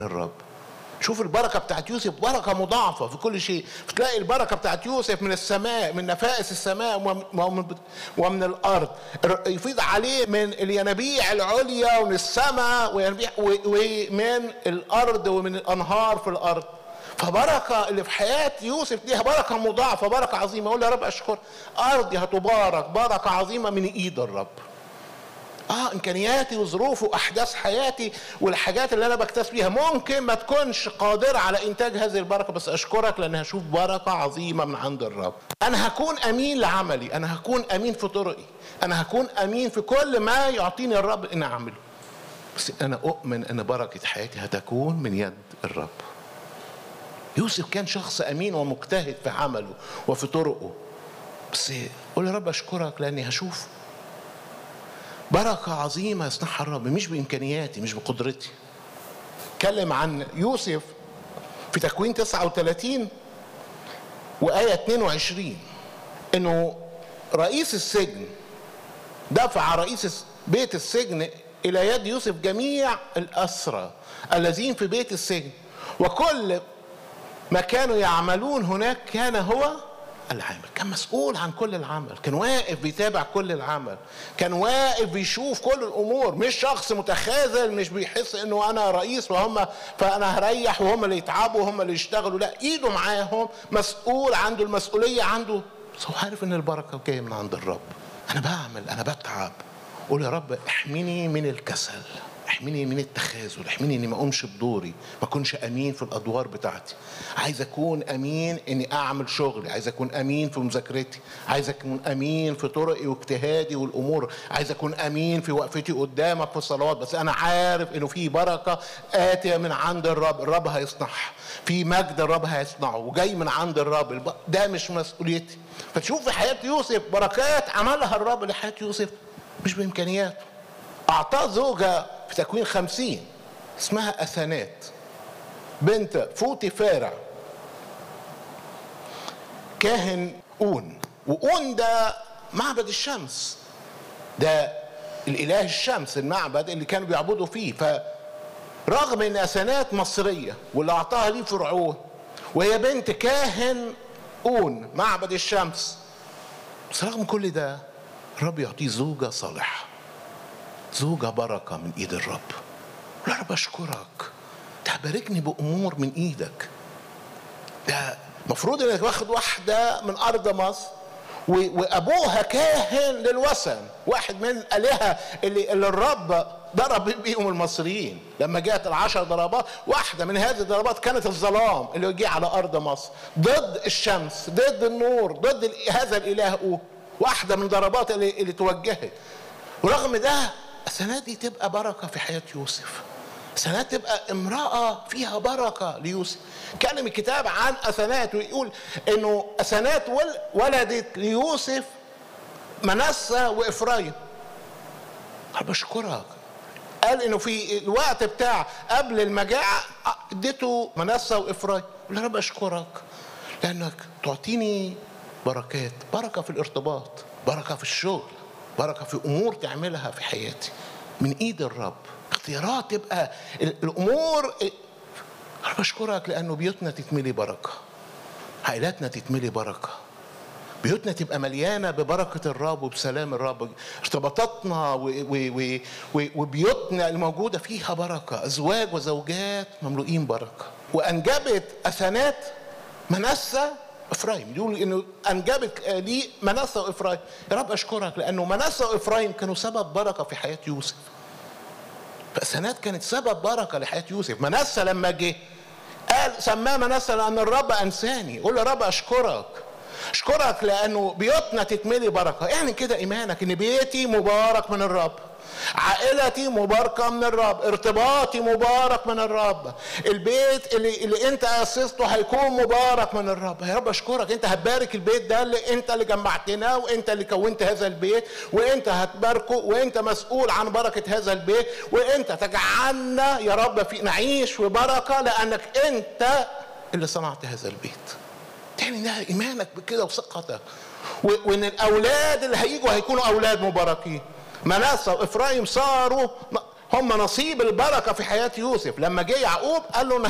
الرب شوف البركه بتاعت يوسف بركه مضاعفه في كل شيء فتلاقي البركه بتاعت يوسف من السماء من نفائس السماء ومن, ومن الارض يفيض عليه من الينابيع العليا ومن السماء ومن الارض ومن الانهار في الارض فبركة اللي في حياة يوسف ليها بركة مضاعفة بركة عظيمة أقول يا رب أشكر أرضي هتبارك بركة عظيمة من إيد الرب اه امكانياتي وظروفي واحداث حياتي والحاجات اللي انا بكتسب بيها ممكن ما تكونش قادره على انتاج هذه البركه بس اشكرك لان هشوف بركه عظيمه من عند الرب انا هكون امين لعملي انا هكون امين في طرقي انا هكون امين في كل ما يعطيني الرب ان اعمله بس انا اؤمن ان بركه حياتي هتكون من يد الرب يوسف كان شخص امين ومجتهد في عمله وفي طرقه بس قول يا رب اشكرك لاني هشوف بركة عظيمة يصنعها الرب مش بإمكانياتي مش بقدرتي اتكلم عن يوسف في تكوين 39 وآية 22 إنه رئيس السجن دفع رئيس بيت السجن إلى يد يوسف جميع الأسرى الذين في بيت السجن وكل ما كانوا يعملون هناك كان هو العمل كان مسؤول عن كل العمل كان واقف بيتابع كل العمل كان واقف بيشوف كل الامور مش شخص متخاذل مش بيحس انه انا رئيس وهم فانا هريح وهم اللي يتعبوا وهم اللي يشتغلوا لا ايده معاهم مسؤول عنده المسؤوليه عنده بس هو عارف ان البركه جايه من عند الرب انا بعمل انا بتعب قول يا رب احميني من الكسل احميني من التخاذل احميني اني ما اقومش بدوري ما اكونش امين في الادوار بتاعتي عايز اكون امين اني اعمل شغلي عايز اكون امين في مذاكرتي عايز اكون امين في طرقي واجتهادي والامور عايز اكون امين في وقفتي قدامك في الصلوات بس انا عارف انه في بركه اتيه من عند الرب الرب هيصنعها في مجد الرب هيصنعه وجاي من عند الرب ده مش مسؤوليتي فتشوف في حياه يوسف بركات عملها الرب لحياه يوسف مش بامكانياته اعطاه زوجه في تكوين خمسين اسمها أثنات بنت فوتي فارع كاهن أون وأون ده معبد الشمس ده الإله الشمس المعبد اللي كانوا بيعبدوا فيه فرغم ان أثنات مصرية واللي أعطاها ليه فرعون وهي بنت كاهن أون معبد الشمس بس رغم كل ده الرب يعطيه زوجة صالحة زوجة بركة من إيد الرب يا رب أشكرك تباركني بأمور من إيدك ده المفروض إنك واخد واحدة من أرض مصر وأبوها كاهن للوثن واحد من الآلهة اللي, اللي الرب ضرب بيهم المصريين لما جاءت العشر ضربات واحدة من هذه الضربات كانت الظلام اللي جه على أرض مصر ضد الشمس ضد النور ضد هذا الإله أوه واحدة من ضربات اللي, اللي توجهت ورغم ده السنة دي تبقى بركة في حياة يوسف سنة تبقى امرأة فيها بركة ليوسف كلم الكتاب عن أثنات ويقول إنه أثنات ولدت ليوسف منسى وإفرايم بشكرك قال انه في الوقت بتاع قبل المجاعة اديته منسى وإفرايم يا رب أشكرك لأنك تعطيني بركات بركة في الارتباط بركة في الشغل بركة في أمور تعملها في حياتي من إيد الرب اختيارات تبقى الأمور أنا بشكرك لأنه بيوتنا تتملي بركة عائلاتنا تتملي بركة بيوتنا تبقى مليانه ببركه الرب وبسلام الرب ارتباطاتنا وبيوتنا الموجوده فيها بركه ازواج وزوجات مملوئين بركه وانجبت اثنات منسى افرايم يقول انه انجبت لي منسى وافرايم يا رب اشكرك لانه منسى وافرايم كانوا سبب بركه في حياه يوسف فأسنات كانت سبب بركه لحياه يوسف منسى لما جه قال سماه منسى لان الرب انساني قول يا رب اشكرك اشكرك لانه بيوتنا تتملي بركه يعني كده ايمانك ان بيتي مبارك من الرب عائلتي مباركة من الرب ارتباطي مبارك من الرب البيت اللي, اللي انت اسسته هيكون مبارك من الرب يا رب اشكرك انت هتبارك البيت ده اللي انت اللي جمعتنا وانت اللي كونت هذا البيت وانت هتباركه وانت مسؤول عن بركة هذا البيت وانت تجعلنا يا رب في نعيش في بركة لانك انت اللي صنعت هذا البيت تاني ده ايمانك بكده وثقتك وان الاولاد اللي هيجوا هيكونوا اولاد مباركين مناسة وإفرايم صاروا هم نصيب البركة في حياة يوسف لما جه يعقوب قال له أنا